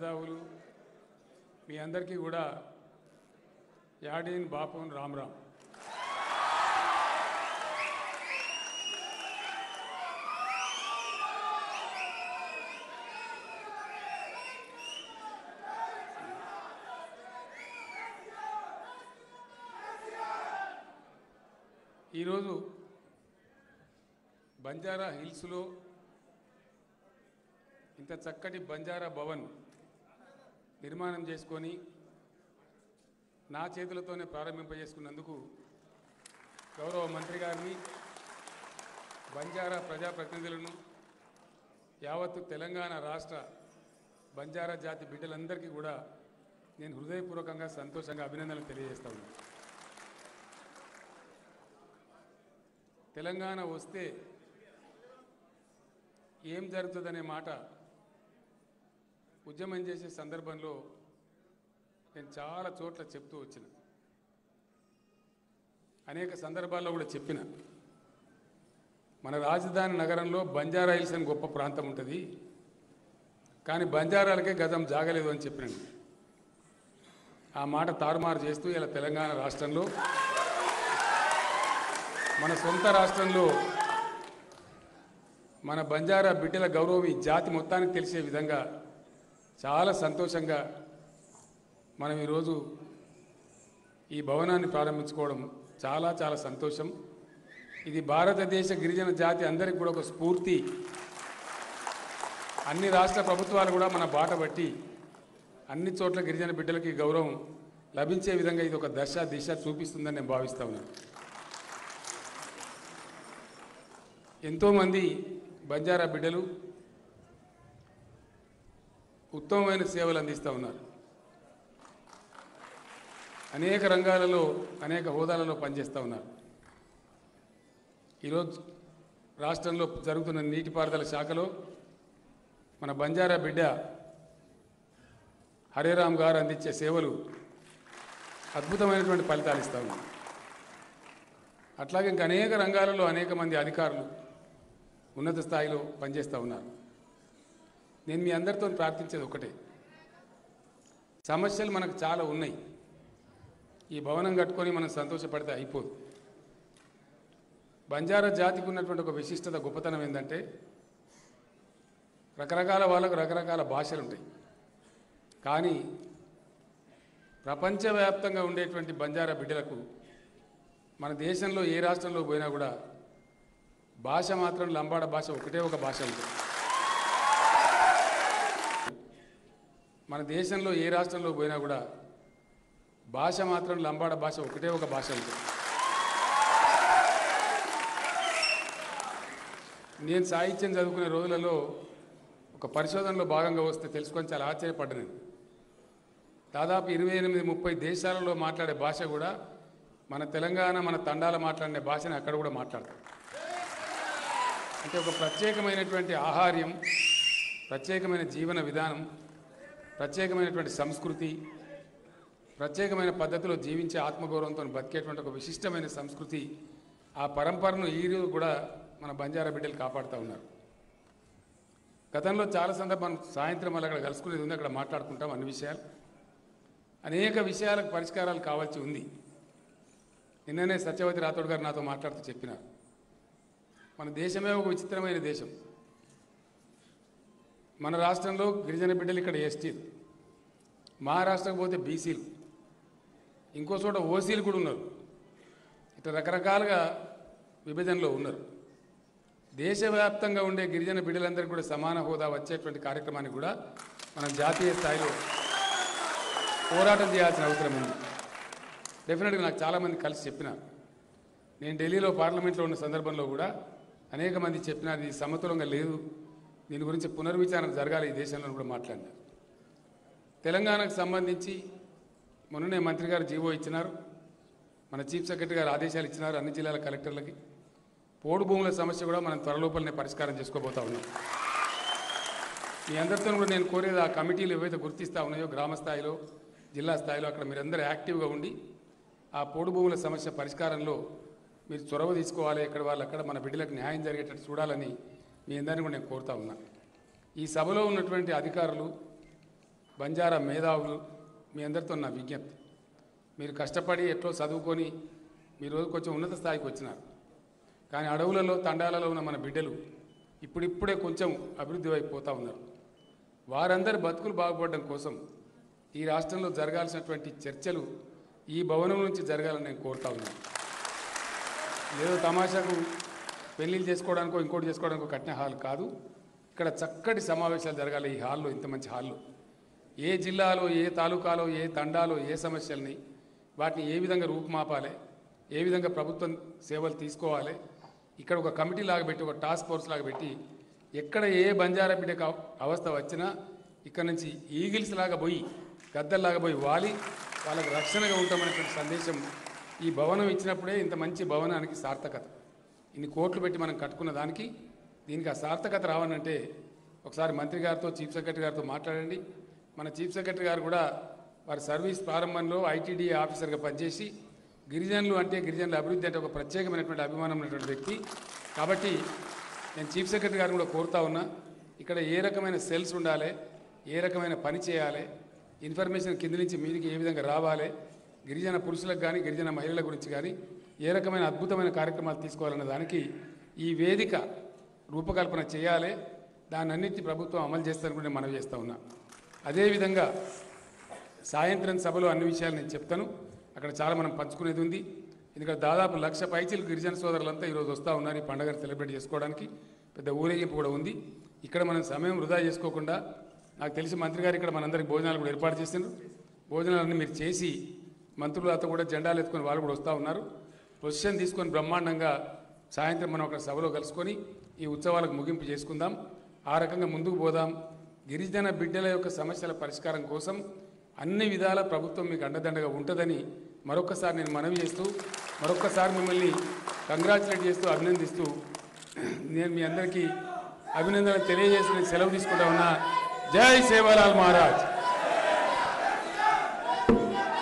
మేధావులు మీ అందరికీ కూడా యాడీన్ బాపూన్ రామ్రామ్ ఈరోజు బంజారా హిల్స్లో ఇంత చక్కటి బంజారా భవన్ నిర్మాణం చేసుకొని నా చేతులతోనే ప్రారంభింపజేసుకున్నందుకు గౌరవ మంత్రి గారిని బంజారా ప్రజాప్రతినిధులను యావత్తు తెలంగాణ రాష్ట్ర బంజారా జాతి బిడ్డలందరికీ కూడా నేను హృదయపూర్వకంగా సంతోషంగా అభినందనలు తెలియజేస్తా ఉన్నాను తెలంగాణ వస్తే ఏం జరుగుతుందనే మాట ఉద్యమం చేసే సందర్భంలో నేను చాలా చోట్ల చెప్తూ వచ్చిన అనేక సందర్భాల్లో కూడా చెప్పిన మన రాజధాని నగరంలో బంజారా హిల్స్ అని గొప్ప ప్రాంతం ఉంటుంది కానీ బంజారాలకే గజం జాగలేదు అని చెప్పినాను ఆ మాట తారుమారు చేస్తూ ఇలా తెలంగాణ రాష్ట్రంలో మన సొంత రాష్ట్రంలో మన బంజారా బిడ్డల గౌరవం ఈ జాతి మొత్తానికి తెలిసే విధంగా చాలా సంతోషంగా మనం ఈరోజు ఈ భవనాన్ని ప్రారంభించుకోవడం చాలా చాలా సంతోషం ఇది భారతదేశ గిరిజన జాతి అందరికీ కూడా ఒక స్ఫూర్తి అన్ని రాష్ట్ర ప్రభుత్వాలు కూడా మన బాట బట్టి అన్ని చోట్ల గిరిజన బిడ్డలకి గౌరవం లభించే విధంగా ఇది ఒక దశ దిశ చూపిస్తుందని నేను భావిస్తా ఉన్నాను ఎంతోమంది బంజారా బిడ్డలు ఉత్తమమైన సేవలు అందిస్తూ ఉన్నారు అనేక రంగాలలో అనేక హోదాలలో పనిచేస్తూ ఉన్నారు ఈరోజు రాష్ట్రంలో జరుగుతున్న నీటిపారుదల శాఖలో మన బంజారా బిడ్డ హరేరామ్ గారు అందించే సేవలు అద్భుతమైనటువంటి ఫలితాలు ఇస్తూ ఉన్నారు అట్లాగే ఇంకా అనేక రంగాలలో అనేక మంది అధికారులు ఉన్నత స్థాయిలో పనిచేస్తూ ఉన్నారు నేను మీ అందరితో ప్రార్థించేది ఒకటే సమస్యలు మనకు చాలా ఉన్నాయి ఈ భవనం కట్టుకొని మనం సంతోషపడితే అయిపోదు బంజారా జాతికి ఉన్నటువంటి ఒక విశిష్టత గొప్పతనం ఏంటంటే రకరకాల వాళ్ళకు రకరకాల భాషలు ఉంటాయి కానీ ప్రపంచవ్యాప్తంగా ఉండేటువంటి బంజారా బిడ్డలకు మన దేశంలో ఏ రాష్ట్రంలో పోయినా కూడా భాష మాత్రం లంబాడ భాష ఒకటే ఒక భాష ఉంటుంది మన దేశంలో ఏ రాష్ట్రంలో పోయినా కూడా భాష మాత్రం లంబాడ భాష ఒకటే ఒక భాష ఉంటుంది నేను సాహిత్యం చదువుకునే రోజులలో ఒక పరిశోధనలో భాగంగా వస్తే తెలుసుకొని చాలా ఆశ్చర్యపడ్డా నేను దాదాపు ఇరవై ఎనిమిది ముప్పై దేశాలలో మాట్లాడే భాష కూడా మన తెలంగాణ మన తండాల మాట్లాడే భాషని అక్కడ కూడా మాట్లాడతారు అంటే ఒక ప్రత్యేకమైనటువంటి ఆహార్యం ప్రత్యేకమైన జీవన విధానం ప్రత్యేకమైనటువంటి సంస్కృతి ప్రత్యేకమైన పద్ధతిలో జీవించే ఆత్మగౌరవంతో బతికేటువంటి ఒక విశిష్టమైన సంస్కృతి ఆ పరంపరను ఈ రోజు కూడా మన బంజారా బిడ్డలు కాపాడుతూ ఉన్నారు గతంలో చాలా సందర్భం సాయంత్రం మళ్ళీ అక్కడ కలుసుకునేది ఉంది అక్కడ మాట్లాడుకుంటాం అన్ని విషయాలు అనేక విషయాలకు పరిష్కారాలు కావాల్సి ఉంది నిన్ననే సత్యవతి రాథోడ్ గారు నాతో మాట్లాడుతూ చెప్పినారు మన దేశమే ఒక విచిత్రమైన దేశం మన రాష్ట్రంలో గిరిజన బిడ్డలు ఇక్కడ ఎస్టీలు మహారాష్ట్రకు పోతే బీసీలు ఇంకో చోట ఓసీలు కూడా ఉన్నారు ఇట్లా రకరకాలుగా విభజనలో ఉన్నారు దేశవ్యాప్తంగా ఉండే గిరిజన బిడ్డలందరికీ కూడా సమాన హోదా వచ్చేటువంటి కార్యక్రమాన్ని కూడా మనం జాతీయ స్థాయిలో పోరాటం చేయాల్సిన అవసరం ఉంది డెఫినెట్గా నాకు చాలామంది కలిసి చెప్పినారు నేను ఢిల్లీలో పార్లమెంట్లో ఉన్న సందర్భంలో కూడా అనేక మంది చెప్పినారు ఇది సమతులంగా లేదు దీని గురించి పునర్విచారణ జరగాలి ఈ దేశంలో అని కూడా మాట్లాడినారు తెలంగాణకు సంబంధించి మొన్ననే మంత్రి గారు జీవో ఇచ్చినారు మన చీఫ్ సెక్రటరీ గారు ఆదేశాలు ఇచ్చినారు అన్ని జిల్లాల కలెక్టర్లకి పోడు భూముల సమస్య కూడా మనం త్వరలోపలనే పరిష్కారం చేసుకోబోతా ఉన్నాం మీ అందరితో కూడా నేను కోరేది ఆ కమిటీలు ఏవైతే గుర్తిస్తా ఉన్నాయో గ్రామ స్థాయిలో జిల్లా స్థాయిలో అక్కడ మీరందరూ యాక్టివ్గా ఉండి ఆ పోడు భూముల సమస్య పరిష్కారంలో మీరు చొరవ తీసుకోవాలి ఎక్కడ వాళ్ళు అక్కడ మన బిడ్డలకు న్యాయం జరిగేటట్టు చూడాలని మీ అందరినీ కూడా నేను కోరుతా ఉన్నా ఈ సభలో ఉన్నటువంటి అధికారులు బంజారా మేధావులు మీ అందరితో నా విజ్ఞప్తి మీరు కష్టపడి ఎట్లో చదువుకొని మీ రోజు కొంచెం ఉన్నత స్థాయికి వచ్చినారు కానీ అడవులలో తండాలలో ఉన్న మన బిడ్డలు ఇప్పుడిప్పుడే కొంచెం అభివృద్ధి వైపు పోతా ఉన్నారు వారందరి బతుకులు బాగుపడడం కోసం ఈ రాష్ట్రంలో జరగాల్సినటువంటి చర్చలు ఈ భవనం నుంచి జరగాలని నేను కోరుతా ఉన్నాను ఏదో తమాషాకు పెళ్ళిళ్ళు చేసుకోవడానికో ఇంకోటి చేసుకోవడానికో కట్టిన హాల్ కాదు ఇక్కడ చక్కటి సమావేశాలు జరగాలి ఈ హాల్లో ఇంత మంచి హాల్లో ఏ జిల్లాలో ఏ తాలూకాలో ఏ తండాలో ఏ సమస్యల్ని వాటిని ఏ విధంగా రూపుమాపాలి ఏ విధంగా ప్రభుత్వం సేవలు తీసుకోవాలి ఇక్కడ ఒక కమిటీ లాగా పెట్టి ఒక టాస్క్ ఫోర్స్ లాగా పెట్టి ఎక్కడ ఏ బంజారా బిడ్డకు అవ- అవస్థ వచ్చినా ఇక్కడ నుంచి ఈగిల్స్ లాగా పోయి గద్దల్లాగా పోయి వాలి వాళ్ళకి రక్షణగా ఉంటామనేటువంటి సందేశం ఈ భవనం ఇచ్చినప్పుడే ఇంత మంచి భవనానికి సార్థకత ఇన్ని కోట్లు పెట్టి మనం కట్టుకున్న దానికి దీనికి ఆ సార్థకత రావాలంటే ఒకసారి మంత్రి గారితో చీఫ్ సెక్రటరీ గారితో మాట్లాడండి మన చీఫ్ సెక్రటరీ గారు కూడా వారి సర్వీస్ ప్రారంభంలో ఐటీడీ ఆఫీసర్గా పనిచేసి గిరిజనులు అంటే గిరిజనుల అభివృద్ధి అంటే ఒక ప్రత్యేకమైనటువంటి అభిమానం ఉన్నటువంటి వ్యక్తి కాబట్టి నేను చీఫ్ సెక్రటరీ గారిని కూడా కోరుతా ఉన్నా ఇక్కడ ఏ రకమైన సెల్స్ ఉండాలి ఏ రకమైన పని చేయాలి ఇన్ఫర్మేషన్ కింది నుంచి మీదికి ఏ విధంగా రావాలి గిరిజన పురుషులకు కానీ గిరిజన మహిళల గురించి కానీ ఏ రకమైన అద్భుతమైన కార్యక్రమాలు తీసుకోవాలన్న దానికి ఈ వేదిక రూపకల్పన చేయాలి దాన్ని అన్నిటి ప్రభుత్వం అమలు చేస్తారని కూడా నేను మనవి చేస్తా ఉన్నా అదేవిధంగా సాయంత్రం సభలో అన్ని విషయాలు నేను చెప్తాను అక్కడ చాలా మనం పంచుకునేది ఉంది ఎందుకంటే దాదాపు లక్ష పైచీలు గిరిజన సోదరులంతా ఈరోజు వస్తూ ఉన్నారు ఈ పండుగను సెలబ్రేట్ చేసుకోవడానికి పెద్ద ఊరేగింపు కూడా ఉంది ఇక్కడ మనం సమయం వృధా చేసుకోకుండా నాకు తెలిసి మంత్రి గారు ఇక్కడ మనందరికి భోజనాలు కూడా ఏర్పాటు చేసిండ్రు భోజనాలన్నీ మీరు చేసి మంత్రులతో కూడా జెండాలు ఎత్తుకొని వాళ్ళు కూడా వస్తూ ఉన్నారు పొజిషన్ తీసుకొని బ్రహ్మాండంగా సాయంత్రం మనం అక్కడ సభలో కలుసుకొని ఈ ఉత్సవాలకు ముగింపు చేసుకుందాం ఆ రకంగా ముందుకు పోదాం గిరిజన బిడ్డల యొక్క సమస్యల పరిష్కారం కోసం అన్ని విధాల ప్రభుత్వం మీకు అండదండగా ఉంటుందని మరొకసారి నేను మనవి చేస్తూ మరొకసారి మిమ్మల్ని కంగ్రాచులేట్ చేస్తూ అభినందిస్తూ నేను మీ అందరికీ అభినందనలు తెలియజేసి నేను సెలవు తీసుకుంటా ఉన్నా జై సేవాలాల్ మహారాజ్